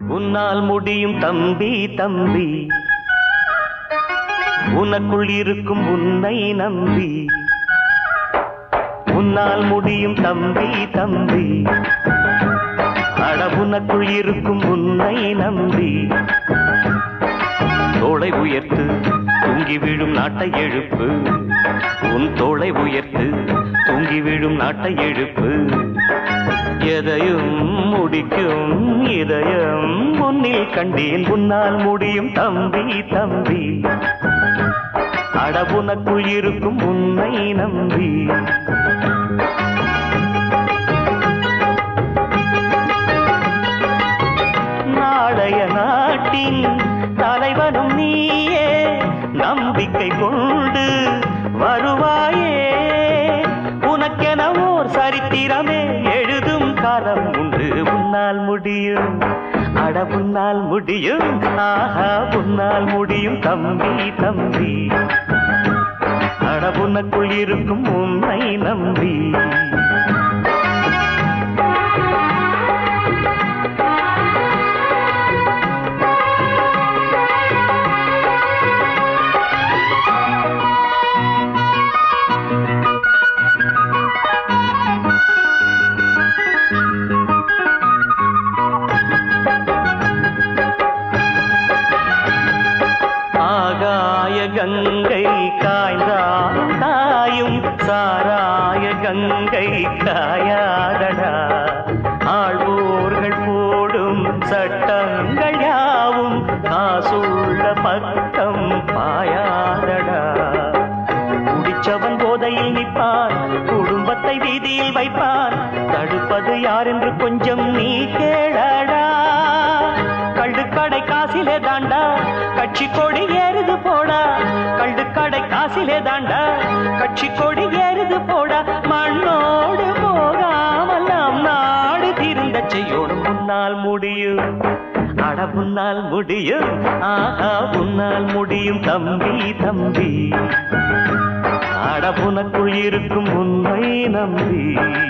உன்னால் முடியும் தம்பி தம்பி உனக்குள் இருக்கும் உன்னை நம்பி உன்னால் முடியும் தம்பி தம்பி அட உனக்குள் இருக்கும் உன்னை நம்பி தோளை உயர்த்து தூங்கி விழும் நாட்டை எழுப்பு உன் தோளை உயர்த்து தூங்கி விழும் நாட்டை எழுப்பு எதையும் முடிக்கும் இதயம் முன்னில் கண்டேன் உன்னால் முடியும் தம்பி தம்பி அட உனக்குள் இருக்கும் உன்னை நம்பி நாளைய நாட்டின் தலைவனும் நீயே நம்பிக்கை கொண்டு வருவாயே உனக்கென ஓர் சரித்திரமே எழுதும் காலம் உண்டு உன்னால் முடியும் அட உன்னால் முடியும் ஆஹா உன்னால் முடியும் தம்பி தம்பி அட உனக்குள் இருக்கும் உன்னை நம்பி ஆகாய கங்கை காய்ந்தாலும் காயும் சாராய கங்கை காயாதடா ஆழ்வோர்கள் போடும் சட்டங்கள் யாவும் காசுள்ள பக்கம் பாயாதடா குடிச்சவன் போதையில் நிற்பான் குடும்பத்தை வீதியில் வைப்பான் தடுப்பது யார் என்று கொஞ்சம் நீ கேளடா கள்ளுக்கடை காசிலே தாண்டா கட்சி கொடி ஏறுது போடா கள்ளுக்கடை காசிலே தாண்டா கட்சி கொடி ஏறுது போடா மண்ணோடு போகாமல் நாம் நாடு திருந்த செய்யோடும் முன்னால் முடியும் அட முன்னால் முடியும் ஆஹா முன்னால் முடியும் தம்பி தம்பி அட உனக்குள் இருக்கும் உண்மை நம்பி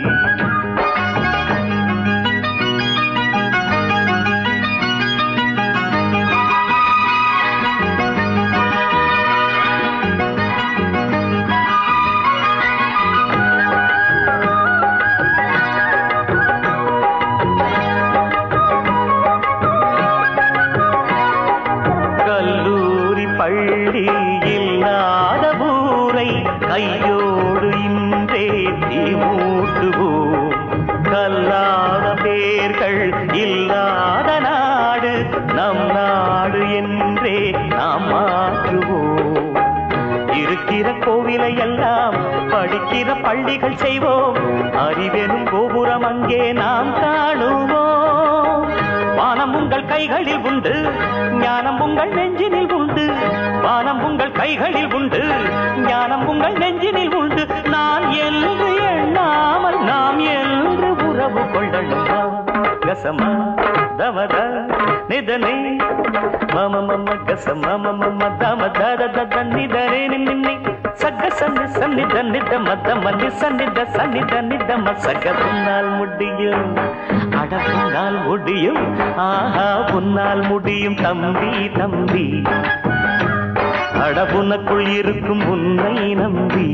கல்லூரி பள்ளி இல்லாத ஊரை கையோடு இன்றே தீ மூட்டுவோம் கல்லாத பேர்கள் இல்லாத நாடு நம் நாடு என்றே நாம் மாற்றுவோம் இருக்கிற கோவிலை எல்லாம் படிக்கிற பள்ளிகள் செய்வோம் அறிவெனும் கோபுரம் அங்கே நாம் காணுவோம் வானம் உங்கள் கைகளில் உண்டு ஞானம் உங்கள் நெஞ்சினில் உண்டு வானம் உங்கள் கைகளில் உண்டு ஞானம் உங்கள் நெஞ்சினில் உண்டு நான் என்று எண்ணாமல் நாம் என்று உறவு கொள்ளணும் வா. கசமா தமத நிதனே மம மம கச மம மம தம தத தத நிதனே நின்னை சக சன்னி சன்னித நித மத மன்னி சன்னித சன்னித நித மசக உன்னால் முடியும் அட உன்னால் முடியும் ஆஹா உன்னால் முடியும் தம்பி தம்பி அட உனக்குள் இருக்கும் உன்னை நம்பி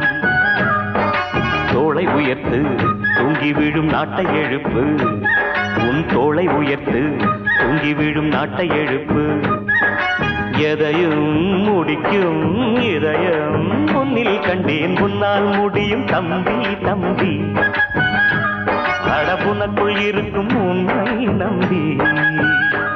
தோளை உயர்த்து தூங்கி விழும் நாட்டை எழுப்பு உன் தோளை உயர்த்து தூங்கி விழும் நாட்டை எழுப்பு எதையும் முடிக்கும் இதயம் முன்னில் கண்டேன் முன்னால் முடியும் தம்பி தம்பி அடபுனக்குள் இருக்கும் உன்னை நம்பி